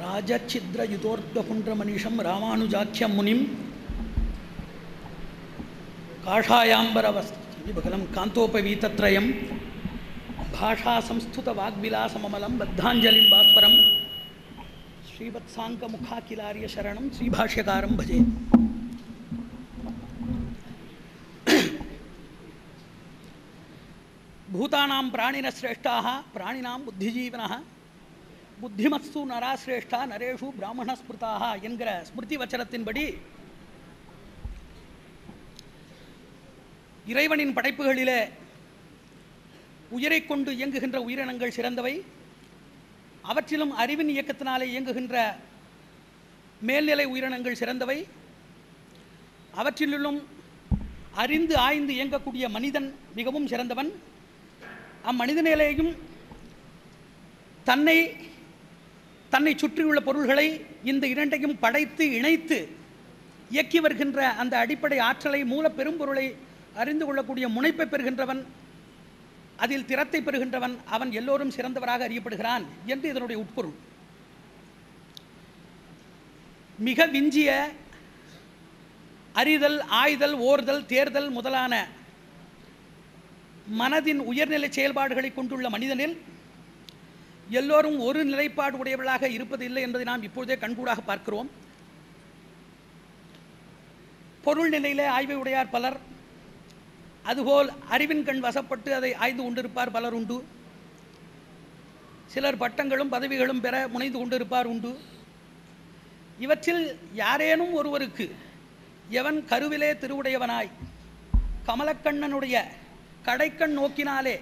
राजच्छिद्रयुतोर्ध्वपुण्ड्रमनीषं रामानुजाख्यं मुनिं काषायाम्बरवस्विबकलं कान्तोपवीतत्रयं भाषासंस्थितवाग्विलासममलं बद्धाञ्जलिं बाष्परं श्रीवत्साङ्कमुखाखिलार्यशरणं श्रीभाष्यकारं भजे भूतानां प्राणिनश्रेष्ठाः प्राणिनां बुद्धिजीविनः புத்திமத்சு நராசிரேஷ்டா நரேஷு பிராமண ஸ்மிருதாக என்கிற ஸ்மிருதி வச்சனத்தின்படி இறைவனின் படைப்புகளிலே உயிரை கொண்டு இயங்குகின்ற உயிரினங்கள் சிறந்தவை அவற்றிலும் அறிவின் இயக்கத்தினாலே இயங்குகின்ற மேல்நிலை உயிரினங்கள் சிறந்தவை அவற்றிலும் அறிந்து ஆய்ந்து இயங்கக்கூடிய மனிதன் மிகவும் சிறந்தவன் அம்மனிதனிலேயும் தன்னை தன்னை சுற்றியுள்ள பொருள்களை இந்த இரண்டையும் படைத்து இணைத்து இயக்கி வருகின்ற அந்த அடிப்படை ஆற்றலை மூல பெரும்பொருளை அறிந்து கொள்ளக்கூடிய முனைப்பை பெறுகின்றவன் அதில் திறத்தை பெறுகின்றவன் அவன் எல்லோரும் சிறந்தவராக அறியப்படுகிறான் என்று இதனுடைய உட்பொருள் மிக விஞ்சிய அறிதல் ஆய்தல் ஓர்தல் தேர்தல் முதலான மனதின் உயர்நிலை செயல்பாடுகளை கொண்டுள்ள மனிதனில் எல்லோரும் ஒரு நிலைப்பாடு உடையவர்களாக இருப்பதில்லை என்பதை நாம் இப்பொழுதே கண்கூடாக பார்க்கிறோம் பொருள் நிலையிலே ஆய்வை உடையார் பலர் அதுபோல் அறிவின் கண் வசப்பட்டு அதை ஆய்ந்து கொண்டிருப்பார் பலர் உண்டு சிலர் பட்டங்களும் பதவிகளும் பெற முனைந்து கொண்டிருப்பார் உண்டு இவற்றில் யாரேனும் ஒருவருக்கு எவன் கருவிலே திருவுடையவனாய் கமலக்கண்ணனுடைய கடைக்கண் நோக்கினாலே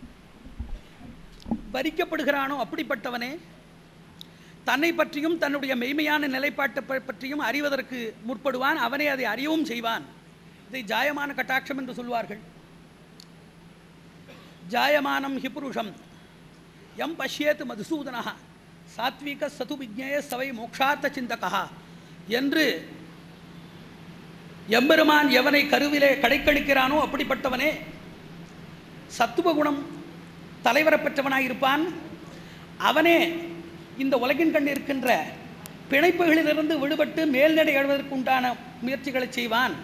வரிக்கப்படுகிறானோ அப்படிப்பட்டவனே தன்னை பற்றியும் தன்னுடைய மெய்மையான நிலைப்பாட்டை பற்றியும் அறிவதற்கு முற்படுவான் அவனே அதை அறியவும் செய்வான் இதை ஜாயமான கட்டாட்சம் என்று சொல்வார்கள் ஜாயமானம் ஹி புருஷம் எம் பஷ்யேத் மதுசூதனா சாத்விக சது விஜ்ஞேய சவை மோக்ஷார்த்த சிந்தகா என்று எம்பெருமான் எவனை கருவிலே கடைக்கழிக்கிறானோ அப்படிப்பட்டவனே சத்துவ குணம் தலைவரை பெற்றவனாயிருப்பான் அவனே இந்த உலகின் கண் இருக்கின்ற பிணைப்புகளிலிருந்து விடுபட்டு மேல்நடை எழுவதற்குண்டான முயற்சிகளை செய்வான்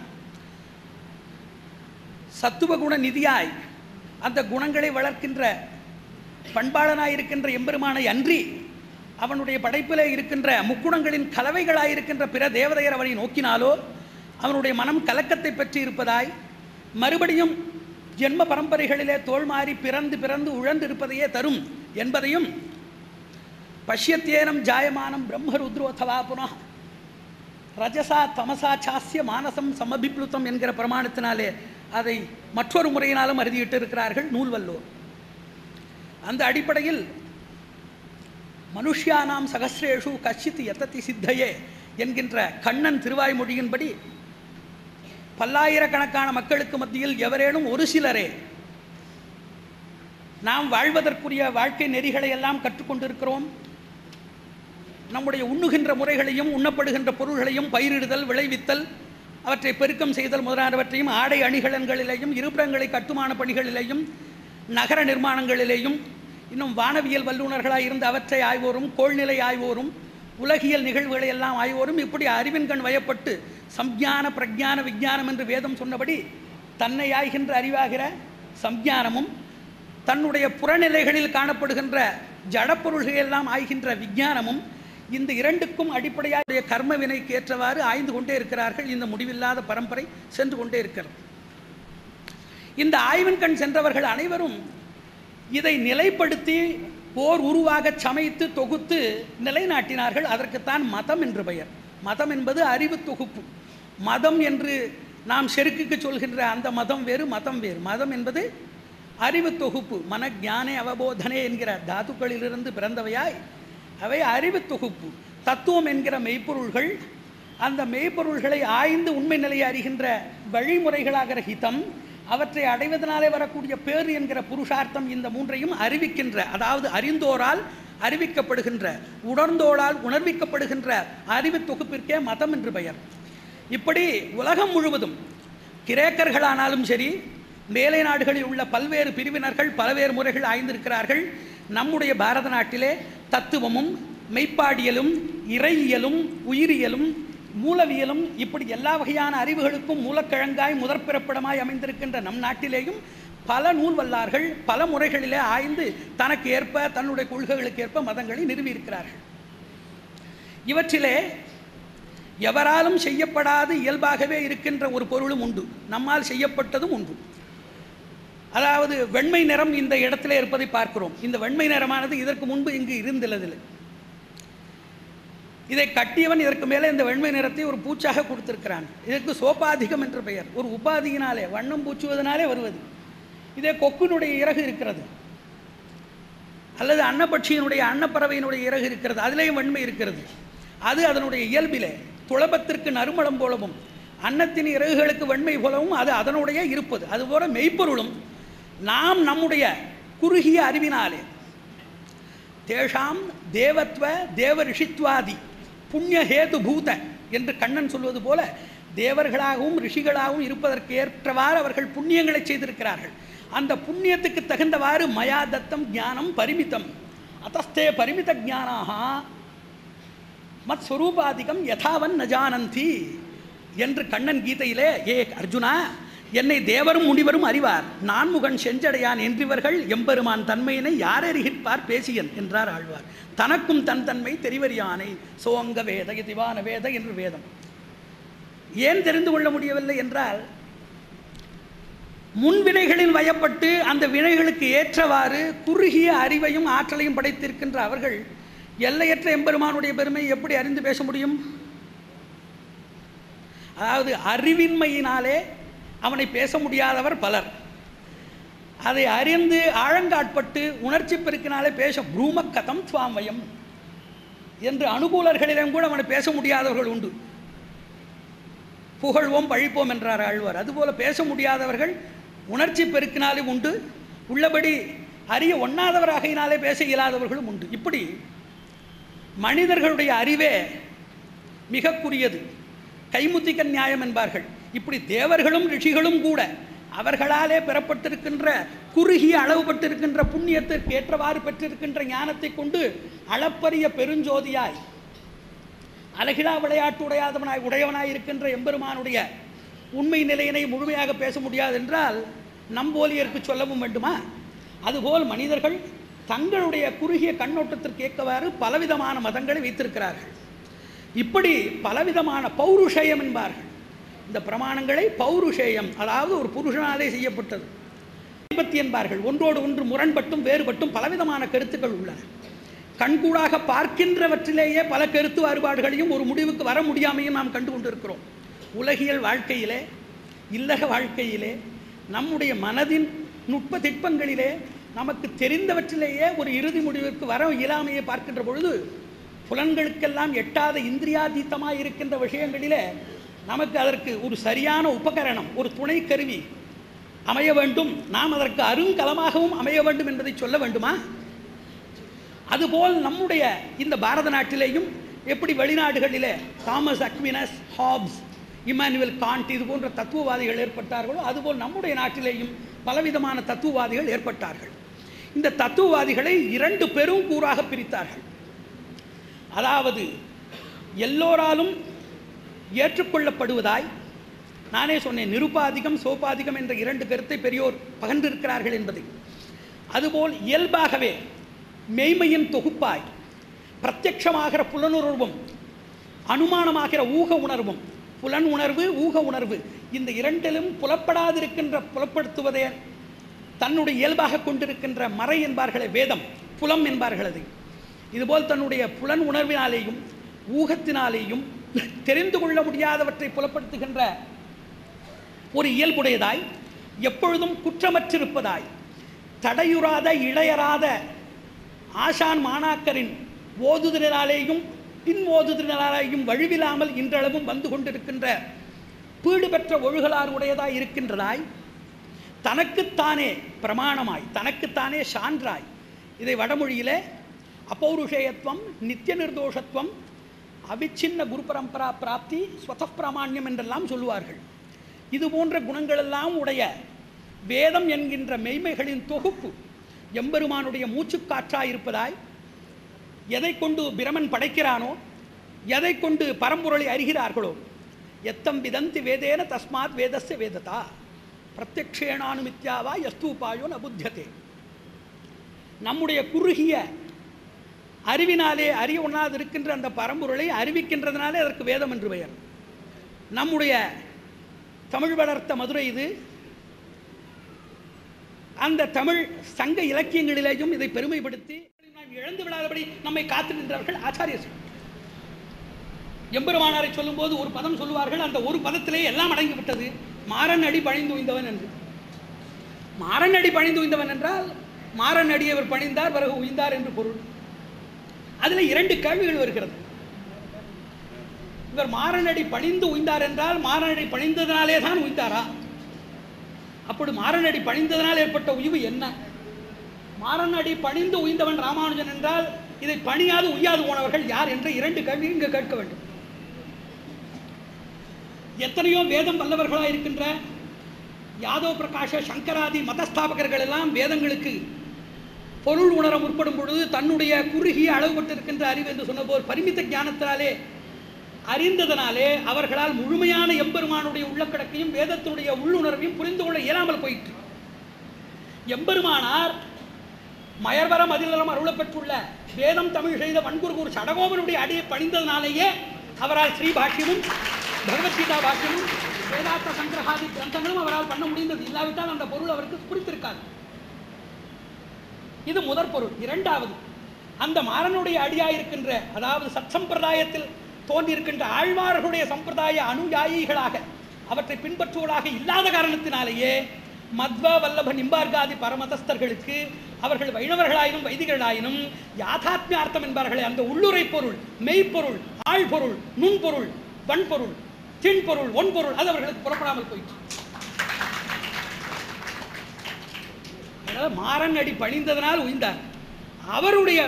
சத்துவ குண நிதியாய் அந்த குணங்களை வளர்க்கின்ற பண்பாளனாயிருக்கின்ற எம்பெருமானை அன்றி அவனுடைய படைப்பிலே இருக்கின்ற முக்குணங்களின் கலவைகளாயிருக்கின்ற பிற தேவதையர் அவனை நோக்கினாலோ அவனுடைய மனம் கலக்கத்தை பெற்று இருப்பதாய் மறுபடியும் ஜென்ம பரம்பரைகளிலே தோல் மாறி பிறந்து பிறந்து உழந்து இருப்பதையே தரும் என்பதையும் பஷ்யத்தேனம் ஜாயமானம் பிரம்மருத்ரோதவா புனः ரஜசா தமசா சாஸ்ய மானசம் சமபிப்ளுத்தம் என்கிற பிரமாணத்தினாலே அதை மற்றொரு முறையினாலும் அறுதியிட்டு இருக்கிறார்கள் நூல்வல்லோர் அந்த அடிப்படையில் மனுஷ்யானாம் சகசிரேஷு கச்சித் எத்தத்தி சித்தையே என்கின்ற கண்ணன் திருவாய்மொழியின்படி பல்லாயிரக்கணக்கான மக்களுக்கு மத்தியில் எவரேனும் ஒரு சிலரே நாம் வாழ்வதற்குரிய வாழ்க்கை நெறிகளை எல்லாம் கற்றுக்கொண்டிருக்கிறோம் நம்முடைய உண்ணுகின்ற முறைகளையும் உண்ணப்படுகின்ற பொருள்களையும் பயிரிடுதல் விளைவித்தல் அவற்றை பெருக்கம் செய்தல் முதலானவற்றையும் ஆடை அணிகலன்களிலேயும் இருப்பிடங்களை கட்டுமான பணிகளிலேயும் நகர நிர்மாணங்களிலேயும் இன்னும் வானவியல் வல்லுநர்களாக இருந்து அவற்றை ஆய்வோரும் கோள்நிலை ஆய்வோரும் உலகியல் நிகழ்வுகளை எல்லாம் ஆய்வோரும் இப்படி அறிவின் கண் வயப்பட்டு சம்ஞான பிரஜான விஜானம் என்று வேதம் சொன்னபடி தன்னை ஆய்கின்ற அறிவாகிற சம்ஞானமும் தன்னுடைய புறநிலைகளில் காணப்படுகின்ற ஜடப்பொருள்கள் எல்லாம் ஆய்கின்ற விஞ்ஞானமும் இந்த இரண்டுக்கும் அடிப்படையாக கர்ம வினைக்கு ஏற்றவாறு ஆய்ந்து கொண்டே இருக்கிறார்கள் இந்த முடிவில்லாத பரம்பரை சென்று கொண்டே இருக்கிறது இந்த ஆய்வின் கண் சென்றவர்கள் அனைவரும் இதை நிலைப்படுத்தி ஓர் உருவாக சமைத்து தொகுத்து நிலைநாட்டினார்கள் அதற்குத்தான் மதம் என்று பெயர் மதம் என்பது அறிவு தொகுப்பு மதம் என்று நாம் செருக்குக்கு சொல்கின்ற அந்த மதம் வேறு மதம் வேறு மதம் என்பது அறிவு தொகுப்பு மன ஞானே அவபோதனே என்கிற தாத்துக்களிலிருந்து பிறந்தவையாய் அவை அறிவு தொகுப்பு தத்துவம் என்கிற மெய்ப்பொருள்கள் அந்த மெய்ப்பொருள்களை ஆய்ந்து உண்மை நிலையை அறிகின்ற வழிமுறைகளாகிற ஹிதம் அவற்றை அடைவதனாலே வரக்கூடிய பேர் என்கிற புருஷார்த்தம் இந்த மூன்றையும் அறிவிக்கின்ற அதாவது அறிந்தோரால் அறிவிக்கப்படுகின்ற உணர்ந்தோரால் உணர்விக்கப்படுகின்ற அறிவு தொகுப்பிற்கே மதம் என்று பெயர் இப்படி உலகம் முழுவதும் கிரேக்கர்களானாலும் சரி மேலை நாடுகளில் உள்ள பல்வேறு பிரிவினர்கள் பல்வேறு முறைகள் ஆய்ந்திருக்கிறார்கள் நம்முடைய பாரத நாட்டிலே தத்துவமும் மெய்ப்பாடியலும் இறையியலும் உயிரியலும் மூலவியலும் இப்படி எல்லா வகையான அறிவுகளுக்கும் மூலக்கிழங்காய் முதற்பிறப்பிடமாய் அமைந்திருக்கின்ற நம் நாட்டிலேயும் பல நூல் வல்லார்கள் பல முறைகளிலே ஆய்ந்து தனக்கு ஏற்ப தன்னுடைய கொள்கைகளுக்கு ஏற்ப மதங்களை நிறுவியிருக்கிறார்கள் இவற்றிலே எவராலும் செய்யப்படாது இயல்பாகவே இருக்கின்ற ஒரு பொருளும் உண்டு நம்மால் செய்யப்பட்டதும் உண்டு அதாவது வெண்மை நிறம் இந்த இடத்துல இருப்பதை பார்க்கிறோம் இந்த வெண்மை நிறமானது இதற்கு முன்பு இங்கு இருந்துள்ளதில்லை இதை கட்டியவன் இதற்கு மேலே இந்த வெண்மை நிறத்தை ஒரு பூச்சாக கொடுத்திருக்கிறான் இதற்கு சோபாதிகம் என்ற பெயர் ஒரு உபாதியினாலே வண்ணம் பூச்சுவதனாலே வருவது இதே கொக்கினுடைய இறகு இருக்கிறது அல்லது அன்னப்பட்சியினுடைய அன்னப்பறவையினுடைய இறகு இருக்கிறது அதிலேயும் வெண்மை இருக்கிறது அது அதனுடைய இயல்பிலே துளபத்திற்கு நறுமணம் போலவும் அன்னத்தின் இறகுகளுக்கு வெண்மை போலவும் அது அதனுடைய இருப்பது அதுபோல மெய்ப்பொருளும் நாம் நம்முடைய குறுகிய அறிவினாலே தேஷாம் தேவத்வ தேவ ரிஷித்வாதி புண்ணிய ஹேது பூத என்று கண்ணன் சொல்வது போல தேவர்களாகவும் ரிஷிகளாகவும் இருப்பதற்கு ஏற்றவாறு அவர்கள் புண்ணியங்களை செய்திருக்கிறார்கள் அந்த புண்ணியத்துக்கு தகுந்தவாறு மயா தத்தம் ஞானம் பரிமிதம் அத்தஸ்தே பரிமித ஜானாக மத் ஸ்வரூபாதிகம் யதாவன் ந ஜானந்தி என்று கண்ணன் கீதையிலே ஏ அர்ஜுனா என்னை தேவரும் முனிவரும் அறிவார் நான்முகன் செஞ்சடையான் என்றிவர்கள் எம்பெருமான் தன்மையினை யாரறிகிற்பார் பேசியன் என்றார் ஆழ்வார் தனக்கும் தன் தன்மை தெரிவறியானை சோங்க வேத திவான வேத என்று வேதம் ஏன் தெரிந்து கொள்ள முடியவில்லை என்றால் முன்வினைகளில் வயப்பட்டு அந்த வினைகளுக்கு ஏற்றவாறு குறுகிய அறிவையும் ஆற்றலையும் படைத்திருக்கின்ற அவர்கள் எல்லையற்ற எம்பெருமானுடைய பெருமை எப்படி அறிந்து பேச முடியும் அதாவது அறிவின்மையினாலே அவனை பேச முடியாதவர் பலர் அதை அறிந்து ஆழங்காட்பட்டு உணர்ச்சி பெருக்கினாலே பேச ப்ரூம கதம் துவாமயம் என்று அனுகூலர்களிடம் கூட அவனை பேச முடியாதவர்கள் உண்டு புகழ்வோம் பழிப்போம் என்றார் ஆழ்வார் அதுபோல பேச முடியாதவர்கள் உணர்ச்சி பெருக்கினாலே உண்டு உள்ளபடி அறிய ஒண்ணாதவராகையினாலே பேச இயலாதவர்களும் உண்டு இப்படி மனிதர்களுடைய அறிவே மிகக்குரியது கைமுத்திக்க நியாயம் என்பார்கள் இப்படி தேவர்களும் ரிஷிகளும் கூட அவர்களாலே பெறப்பட்டிருக்கின்ற குறுகிய அளவுபட்டிருக்கின்ற புண்ணியத்திற்கு ஏற்றவாறு பெற்றிருக்கின்ற ஞானத்தை கொண்டு அளப்பரிய பெருஞ்சோதியாய் அழகிலா விளையாட்டு உடையாதவனாய் உடையவனாய் இருக்கின்ற எம்பெருமானுடைய உண்மை நிலையினை முழுமையாக பேச முடியாது என்றால் நம்போலியருக்கு சொல்லவும் வேண்டுமா அதுபோல் மனிதர்கள் தங்களுடைய குறுகிய கண்ணோட்டத்திற்கு ஏற்றவாறு பலவிதமான மதங்களை வைத்திருக்கிறார்கள் இப்படி பலவிதமான பௌருஷேயம் என்பார்கள் இந்த பிரமாணங்களை பௌருஷேயம் அதாவது ஒரு புருஷனாலே செய்யப்பட்டது பத்தி என்பார்கள் ஒன்றோடு ஒன்று முரண்பட்டும் வேறுபட்டும் பலவிதமான கருத்துக்கள் உள்ளன கண்கூடாக பார்க்கின்றவற்றிலேயே பல கருத்து வேறுபாடுகளையும் ஒரு முடிவுக்கு வர முடியாமையும் நாம் கண்டு கொண்டிருக்கிறோம் உலகியல் வாழ்க்கையிலே இல்லற வாழ்க்கையிலே நம்முடைய மனதின் நுட்ப திட்பங்களிலே நமக்கு தெரிந்தவற்றிலேயே ஒரு இறுதி முடிவிற்கு வர இயலாமையை பார்க்கின்ற பொழுது புலன்களுக்கெல்லாம் எட்டாத இந்திரியாதீத்தமாக இருக்கின்ற விஷயங்களிலே நமக்கு அதற்கு ஒரு சரியான உபகரணம் ஒரு துணை கருவி அமைய வேண்டும் நாம் அதற்கு அருங்கலமாகவும் அமைய வேண்டும் என்பதை சொல்ல வேண்டுமா அதுபோல் நம்முடைய இந்த பாரத நாட்டிலேயும் எப்படி வெளிநாடுகளிலே Thomas Aquinas Hobbes Immanuel Kant இது போன்ற தத்துவவாதிகள் ஏற்பட்டார்களோ அதுபோல் நம்முடைய நாட்டிலேயும் பலவிதமான தத்துவவாதிகள் ஏற்பட்டார்கள் இந்த தத்துவவாதிகளை இரண்டு பெரும் கூறாக பிரித்தார்கள் அதாவது எல்லோராலும் ஏற்றுக்கொள்ளப்படுவதாய் நானே சொன்னேன் நிருபாதிகம் சோபாதிகம் என்ற இரண்டு கருத்தை பெரியோர் பகர்ந்திருக்கிறார்கள் என்பதை அதுபோல் இயல்பாகவே மெய்மையின் தொகுப்பாய் பிரத்யட்சமாகிற புலனுணர்வும் அனுமானமாகிற ஊக உணர்வும் புலன் உணர்வு ஊக உணர்வு இந்த இரண்டிலும் புலப்படாதிருக்கின்ற புலப்படுத்துவதே தன்னுடைய இயல்பாக கொண்டிருக்கின்ற மறை என்பார்களே வேதம் புலம் என்பார்கள் அதை இதுபோல் தன்னுடைய புலன் உணர்வினாலேயும் ஊகத்தினாலேயும் தெரிந்து கொள்ள முடியாதவற்றை புலப்படுத்துகின்ற ஒரு இயல்புடையதாய் எப்பொழுதும் குற்றமற்றிருப்பதாய் தடையுறாத இளையராத ஆசான் மாணாக்கரின் ஓதுதலினாலேயும் பின் ஓதுதலினாலேயும் வழுவிலாமல் இன்றளவும் வந்து கொண்டிருக்கின்ற பீடு பெற்ற ஒழுகலார் உடையதாய் இருக்கின்றதாய் தனக்குத்தானே பிரமாணமாய் தனக்குத்தானே சான்றாய் இதை வடமொழியிலே அப்பௌருஷேயத்துவம் நித்திய நிர்தோஷத்துவம் அவிச்சின்ன குரு பரம்பரா பிராப்தி ஸ்வத பிராமாண்யம் என்றெல்லாம் சொல்லுவார்கள் இது போன்ற குணங்களெல்லாம் உடைய வேதம் என்கின்ற மெய்மைகளின் தொகுப்பு எம்பெருமானுடைய மூச்சுக்காற்றாய் இருப்பதாய் எதை கொண்டு பிரமன் படைக்கிறானோ எதை கொண்டு பரம்பொருளை அறிகிறார்களோ எத்தம் விதந்தி வேதேன தஸ்மாத் வேதஸ்ய வேததா பிரத்யக்ஷேணானுமித்யாவா யஸ்தூபாயோ ந புத்தியதே நம்முடைய குறுகிய அறிவினாலே அறிய ஒண்ணாது இருக்கின்ற அந்த பரம்பொருளை அறிவிக்கின்றதுனாலே அதற்கு வேதம் என்று பெயர் நம்முடைய தமிழ் வளர்த்த மதுரை இது அந்த தமிழ் சங்க இலக்கியங்களிலேயும் இதை பெருமைப்படுத்தி நாம் இழந்து விடாதபடி நம்மை காத்து நின்றார்கள் ஆச்சாரியர்கள் எம்பெருமானாரை சொல்லும்போது ஒரு பதம் சொல்லுவார்கள் அந்த ஒரு பதத்திலே எல்லாம் அடங்கி விட்டது மாறன் அடி பணிந்து உய்ந்தவன் என்று மாறன் அடி பணிந்து உய்ந்தவன் என்றால் மாறன் அடி அவர் பணிந்தார் பிறகு உய்ந்தார் என்று பொருள் அதில் இரண்டு கேள்விகள் வருகிறது இவர் மாறனடி பணிந்து உய்ந்தார் என்றால் மாறனடி பணிந்ததனாலே தான் உய்ந்தாரா அப்படி மாறனடி பணிந்ததனால் ஏற்பட்ட உய்வு என்ன மாறனடி பணிந்து உய்ந்தவன் ராமானுஜன் என்றால் இதை பணியாது உய்யாது போனவர்கள் யார் என்ற இரண்டு கேள்வி இங்கு கேட்க வேண்டும் எத்தனையோ வேதம் வல்லவர்களாக இருக்கின்ற யாதவ பிரகாஷ சங்கராதி மதஸ்தாபகர்கள் எல்லாம் வேதங்களுக்கு பொருள் உணர முற்படும் பொழுது தன்னுடைய குறுகிய அளவுபட்டிருக்கின்ற அறிவு என்று சொன்னபோது பரிமித்த ஞானத்தினாலே அறிந்ததனாலே அவர்களால் முழுமையான எம்பெருமானுடைய உள்ளக்கடக்கையும் வேதத்தினுடைய உள்ளுணர்வையும் புரிந்து கொள்ள இயலாமல் போயிற்று எம்பெருமானார் மயர்வர மதிலரம் அருளப் பெற்றுள்ள வேதம் தமிழ் செய்த வன்குருகூர் சடகோபனுடைய அடியை பணிந்ததனாலேயே அவரால் ஸ்ரீ பாஷ்யமும் பகவத்கீதா பாஷ்யமும் வேதாந்த சங்கிரகாதி கிரந்தங்களும் அவரால் பண்ண முடிந்தது இல்லாவிட்டால் அந்த பொருள் அவருக்கு புரித்திருக்காது இது முதற் பொருள் இரண்டாவது அந்த மாறனுடைய அடியாயிருக்கின்ற அதாவது சத் சம்பிரதாயத்தில் தோன்றியிருக்கின்ற ஆழ்வார்களுடைய சம்பிரதாய அனுயாயிகளாக அவற்றை பின்பற்றுவதாக இல்லாத காரணத்தினாலேயே மத்வ வல்லப நிம்பார்காதி பரமதஸ்தர்களுக்கு அவர்கள் வைணவர்களாயினும் வைதிகர்களாயினும் யாதாத்மியார்த்தம் என்பார்களே அந்த உள்ளுரை பொருள் மெய்ப்பொருள் ஆழ்பொருள் நுண்பொருள் வன்பொருள் தின்பொருள் ஒன்பொருள் அது அவர்களுக்கு புறப்படாமல் போயிற்று அதாவது மாறன் அடி பணிந்ததனால் உய்ந்தார் அவருடைய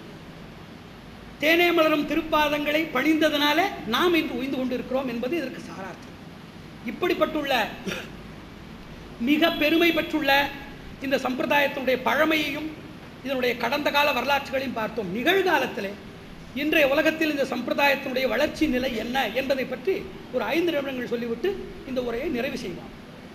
தேனே மலரும் திருப்பாதங்களை பணிந்ததனால நாம் இன்று உய்ந்து கொண்டிருக்கிறோம் என்பது இதற்கு சாரார்த்தம் இப்படிப்பட்டுள்ள மிக பெருமை பெற்றுள்ள இந்த சம்பிரதாயத்தினுடைய பழமையையும் இதனுடைய கடந்த கால வரலாற்றுகளையும் பார்த்தோம் நிகழ்காலத்திலே இன்றைய உலகத்தில் இந்த சம்பிரதாயத்தினுடைய வளர்ச்சி நிலை என்ன என்பதை பற்றி ஒரு ஐந்து நிமிடங்கள் சொல்லிவிட்டு இந்த உரையை நிறைவு செய்வோம்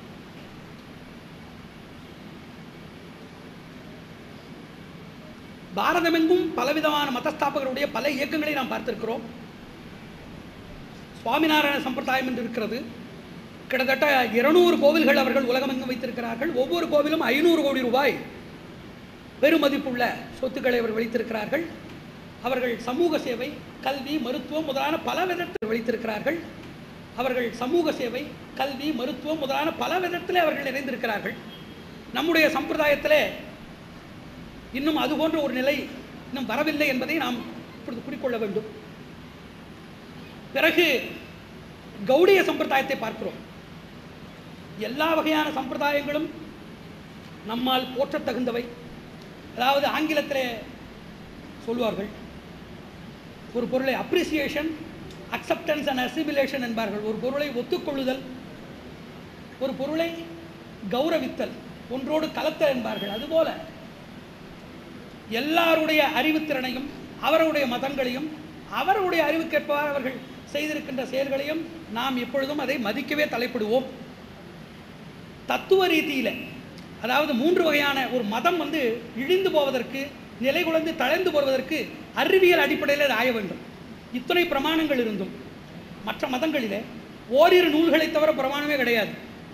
பாரதமெங்கும் பலவிதமான மதஸ்தாபகருடைய பல இயக்கங்களை நாம் பார்த்திருக்கிறோம் சுவாமிநாராயண சம்பிரதாயம் என்று இருக்கிறது கிட்டத்தட்ட இருநூறு கோவில்கள் அவர்கள் உலகமெங்கும் வைத்திருக்கிறார்கள் ஒவ்வொரு கோவிலும் ஐநூறு கோடி ரூபாய் பெருமதிப்புள்ள சொத்துக்களை அவர் வைத்திருக்கிறார்கள் அவர்கள் சமூக சேவை கல்வி மருத்துவம் முதலான பல விதத்தில் வைத்திருக்கிறார்கள் அவர்கள் சமூக சேவை கல்வி மருத்துவம் முதலான பல விதத்தில் அவர்கள் இணைந்திருக்கிறார்கள் நம்முடைய சம்பிரதாயத்திலே இன்னும் அது போன்ற ஒரு நிலை இன்னும் வரவில்லை என்பதை நாம் இப்பொழுது குறிக்கொள்ள வேண்டும் பிறகு கௌடிய சம்பிரதாயத்தை பார்க்கிறோம் எல்லா வகையான சம்பிரதாயங்களும் நம்மால் போற்றத் தகுந்தவை அதாவது ஆங்கிலத்திலே சொல்வார்கள் ஒரு பொருளை அப்ரிசியேஷன் அக்செப்டன்ஸ் அண்ட் அசிமிலேஷன் என்பார்கள் ஒரு பொருளை ஒத்துக்கொள்ளுதல் ஒரு பொருளை கௌரவித்தல் ஒன்றோடு கலத்தல் என்பார்கள் அதுபோல எல்லாருடைய அறிவுத்திறனையும் அவருடைய மதங்களையும் அவருடைய அறிவுக்கேற்பவாறு அவர்கள் செய்திருக்கின்ற செயல்களையும் நாம் எப்பொழுதும் அதை மதிக்கவே தலைப்படுவோம் தத்துவ ரீதியில் அதாவது மூன்று வகையான ஒரு மதம் வந்து இழிந்து போவதற்கு நிலைகுலைந்து தழைந்து போவதற்கு அறிவியல் அடிப்படையில் அது ஆய வேண்டும் இத்தனை பிரமாணங்கள் இருந்தும் மற்ற மதங்களிலே ஓரிரு நூல்களை தவிர பிரமாணமே கிடையாது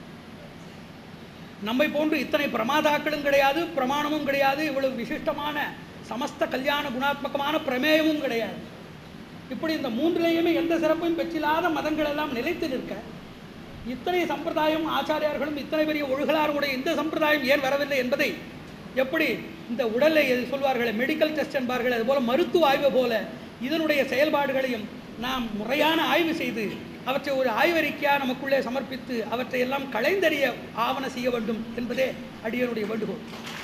நம்மை போன்று இத்தனை பிரமாதாக்களும் கிடையாது பிரமாணமும் கிடையாது இவ்வளவு விசிஷ்டமான சமஸ்த கல்யாண குணாத்மகமான பிரமேயமும் கிடையாது இப்படி இந்த மூன்றிலேயுமே எந்த சிறப்பையும் பெற்றில்லாத மதங்கள் எல்லாம் நிலைத்து நிற்க இத்தனை சம்பிரதாயம் ஆச்சாரியார்களும் இத்தனை பெரிய ஒழுகலாருடைய இந்த சம்பிரதாயம் ஏன் வரவில்லை என்பதை எப்படி இந்த உடலை எது சொல்வார்களே மெடிக்கல் டெஸ்ட் என்பார்கள் அதுபோல மருத்துவ ஆய்வு போல இதனுடைய செயல்பாடுகளையும் நாம் முறையான ஆய்வு செய்து அவற்றை ஒரு ஆய்வறிக்கையாக நமக்குள்ளே சமர்ப்பித்து அவற்றை எல்லாம் களைந்தறிய ஆவண செய்ய வேண்டும் என்பதே அடியனுடைய வேண்டுகோள்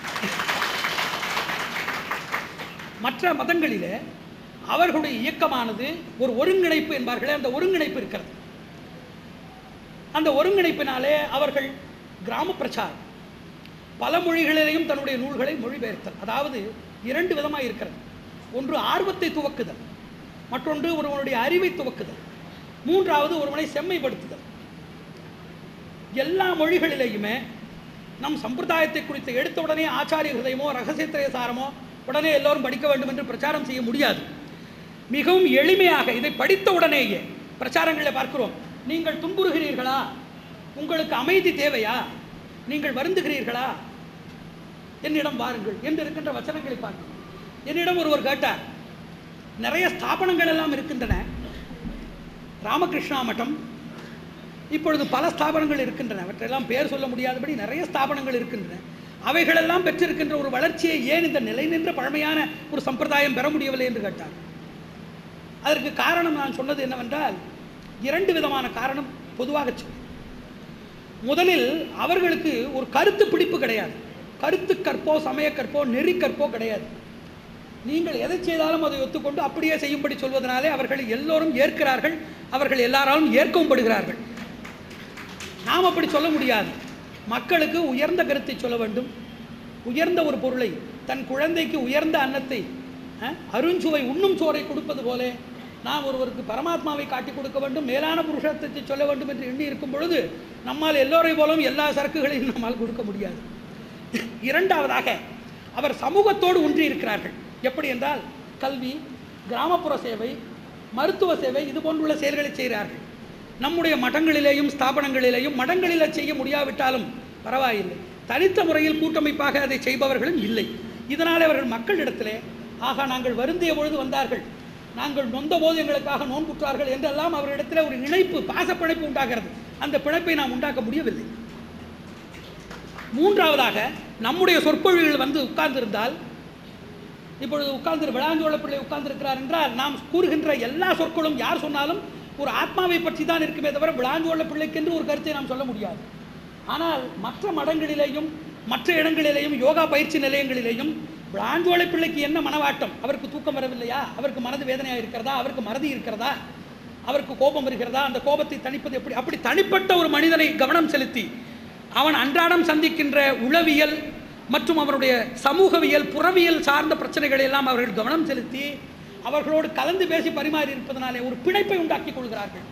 மற்ற மதங்களிலே அவர்களுடைய இயக்கமானது ஒரு ஒருங்கிணைப்பு என்பார்களே அந்த ஒருங்கிணைப்பு இருக்கிறது அந்த ஒருங்கிணைப்பினாலே அவர்கள் கிராம பிரச்சாரம் பல மொழிகளிலேயும் தன்னுடைய நூல்களை மொழிபெயர்த்தல் அதாவது இரண்டு விதமாக இருக்கிறது ஒன்று ஆர்வத்தை துவக்குதல் மற்றொன்று ஒருவனுடைய அறிவை துவக்குதல் மூன்றாவது ஒருவனை செம்மைப்படுத்துதல் எல்லா மொழிகளிலேயுமே நம் சம்பிரதாயத்தை குறித்து எடுத்த உடனே ஆச்சாரிய ஹிருதயமோ ரகசியத்திரய சாரமோ உடனே எல்லோரும் படிக்க வேண்டும் என்று பிரச்சாரம் செய்ய முடியாது மிகவும் எளிமையாக இதை படித்த உடனேயே பிரச்சாரங்களில் பார்க்கிறோம் நீங்கள் துன்புறுகிறீர்களா உங்களுக்கு அமைதி தேவையா நீங்கள் வருந்துகிறீர்களா என்னிடம் வாருங்கள் என்று இருக்கின்ற வசனங்களை பார்க்கிறோம் என்னிடம் ஒருவர் கேட்டார் நிறைய ஸ்தாபனங்கள் எல்லாம் இருக்கின்றன ராமகிருஷ்ணா மட்டம் இப்பொழுது பல ஸ்தாபனங்கள் இருக்கின்றன அவற்றையெல்லாம் பேர் சொல்ல முடியாதபடி நிறைய ஸ்தாபனங்கள் இருக்கின்றன அவைகளெல்லாம் பெற்றிருக்கின்ற ஒரு வளர்ச்சியை ஏன் இந்த நிலை நின்ற பழமையான ஒரு சம்பிரதாயம் பெற முடியவில்லை என்று கேட்டார் அதற்கு காரணம் நான் சொன்னது என்னவென்றால் இரண்டு விதமான காரணம் பொதுவாக சொன்னேன் முதலில் அவர்களுக்கு ஒரு கருத்து பிடிப்பு கிடையாது கருத்து கற்போ சமய கற்போ நெறி கற்போ கிடையாது நீங்கள் எதை செய்தாலும் அதை ஒத்துக்கொண்டு அப்படியே செய்யும்படி சொல்வதனாலே அவர்கள் எல்லோரும் ஏற்கிறார்கள் அவர்கள் எல்லாராலும் ஏற்கவும் படுகிறார்கள் நாம் அப்படி சொல்ல முடியாது மக்களுக்கு உயர்ந்த கருத்தை சொல்ல வேண்டும் உயர்ந்த ஒரு பொருளை தன் குழந்தைக்கு உயர்ந்த அன்னத்தை அஹ், அருஞ்சுவை உண்ணும் சோறை கொடுப்பது போல நாம் ஒருவருக்கு பரமாத்மாவை காட்டி கொடுக்க வேண்டும் மேலான புருஷத்தை சொல்ல வேண்டும் என்று எண்ணி இருக்கும் பொழுது நம்மால் எல்லோரை போலவும் எல்லா சரக்குகளையும் நம்மால் கொடுக்க முடியாது இரண்டாவதாக அவர் சமூகத்தோடு ஒன்றி இருக்கிறார்கள் எப்படி என்றால் கல்வி கிராமப்புற சேவை மருத்துவ சேவை இது போன்றுள்ள செயல்களை செய்கிறார்கள் நம்முடைய மடங்களிலேயும் ஸ்தாபனங்களிலேயும் மடங்களில் செய்ய முடியாவிட்டாலும் பரவாயில்லை தனித்த முறையில் கூட்டமைப்பாக அதை செய்பவர்களும் இல்லை இதனால் அவர்கள் மக்களிடத்திலே ஆகா நாங்கள் வருந்திய பொழுது வந்தார்கள் நாங்கள் நொந்த போது எங்களுக்காக நோன்புற்றார்கள் என்றெல்லாம் அவரிடத்தில் ஒரு இணைப்பு பாசப்பிணைப்பு உண்டாகிறது அந்த பிணைப்பை நாம் உண்டாக்க முடியவில்லை மூன்றாவதாக நம்முடைய சொற்பொழிவுகள் வந்து உட்கார்ந்திருந்தால் இப்பொழுது உட்கார்ந்து விளாஞ்சோழ பிள்ளை உட்கார்ந்திருக்கிறார் என்றால் நாம் கூறுகின்ற எல்லா சொற்களும் யார் சொன்னாலும் ஒரு ஆத்மாவை பற்றி தான் இருக்குமே தவிர விளாஞ்சோழ பிள்ளைக்கென்று ஒரு கருத்தை நாம் சொல்ல முடியாது ஆனால் மற்ற மடங்களிலேயும் மற்ற இடங்களிலேயும் யோகா பயிற்சி நிலையங்களிலேயும் விளாஞ்சோழ பிள்ளைக்கு என்ன மனவாட்டம் அவருக்கு தூக்கம் வரவில்லையா அவருக்கு மனது வேதனையாக இருக்கிறதா அவருக்கு மறதி இருக்கிறதா அவருக்கு கோபம் வருகிறதா அந்த கோபத்தை தணிப்பது எப்படி அப்படி தனிப்பட்ட ஒரு மனிதனை கவனம் செலுத்தி அவன் அன்றாடம் சந்திக்கின்ற உளவியல் மற்றும் அவருடைய சமூகவியல் புறவியல் சார்ந்த பிரச்சனைகளை எல்லாம் அவர்கள் கவனம் செலுத்தி அவர்களோடு கலந்து பேசி பரிமாறி இருப்பதனாலே ஒரு பிணைப்பை உண்டாக்கிக் கொள்கிறார்கள்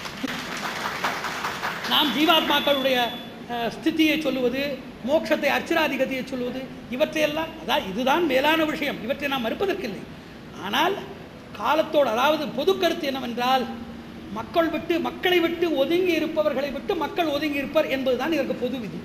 நாம் ஜீவாத்மாக்களுடைய அஹ், ஸ்திதியை சொல்லுவது மோட்சத்தை அர்ச்சராதிகதியை சொல்லுவது இவற்றையெல்லாம் அதான் இதுதான் மேலான விஷயம் இவற்றை நாம் மறுப்பதற்கில்லை ஆனால் காலத்தோடு அதாவது பொது கருத்து என்னவென்றால் மக்கள் விட்டு மக்களை விட்டு ஒதுங்கி இருப்பவர்களை விட்டு மக்கள் ஒதுங்கி இருப்பர் என்பதுதான் இதற்கு பொது விதி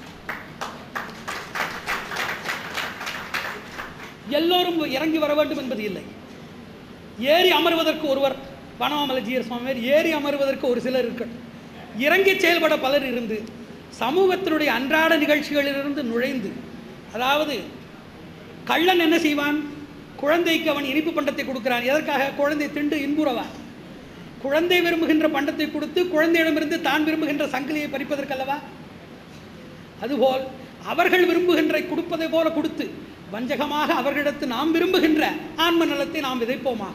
எல்லோரும் இறங்கி வர வேண்டும் என்பது இல்லை ஏறி அமர்வதற்கு ஒருவர் வனமாமலஜியர் சுவாமியார் ஏறி அமர்வதற்கு ஒரு சிலர் இருக்க இறங்கி செயல்பட பலர் இருந்து சமூகத்தினுடைய அன்றாட நிகழ்ச்சிகளிலிருந்து நுழைந்து அதாவது கள்ளன் என்ன செய்வான் குழந்தைக்கு அவன் இனிப்பு பண்டத்தை கொடுக்கிறான் எதற்காக குழந்தை திண்டு இன்புறவா குழந்தை விரும்புகின்ற பண்டத்தை கொடுத்து குழந்தையிடமிருந்து தான் விரும்புகின்ற சங்கிலியை பறிப்பதற்கல்லவா அதுபோல் அவர்கள் விரும்புகின்ற கொடுப்பதை போல கொடுத்து வஞ்சகமாக அவர்களிடத்து நாம் விரும்புகின்ற ஆன்ம நலத்தை நாம் விதைப்போமாக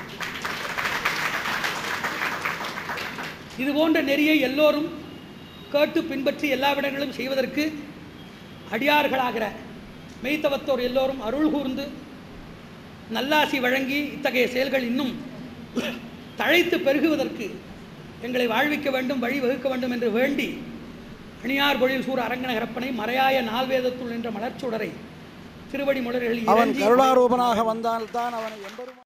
இது போன்ற நெறியை எல்லோரும் கேட்டு பின்பற்றி எல்லா இடங்களிலும் செய்வதற்கு அடியார்களாகிற மெய்த்தவத்தோர் எல்லோரும் அருள் கூர்ந்து நல்லாசி வழங்கி இத்தகைய செயல்கள் இன்னும் தழைத்து பெருகுவதற்கு எங்களை வாழ்விக்க வேண்டும் வழி வகுக்க வேண்டும் என்று வேண்டி அணியார் பொழில் சூர் அரங்கநகரப்பனை மறையாய நால்வேதத்துள் என்ற மலர்ச்சுடரை திருவடி மலர்களில் அவன் இறங்கி கருணாரூபனாக வந்தால்தான் அவனை எம்பெருமான்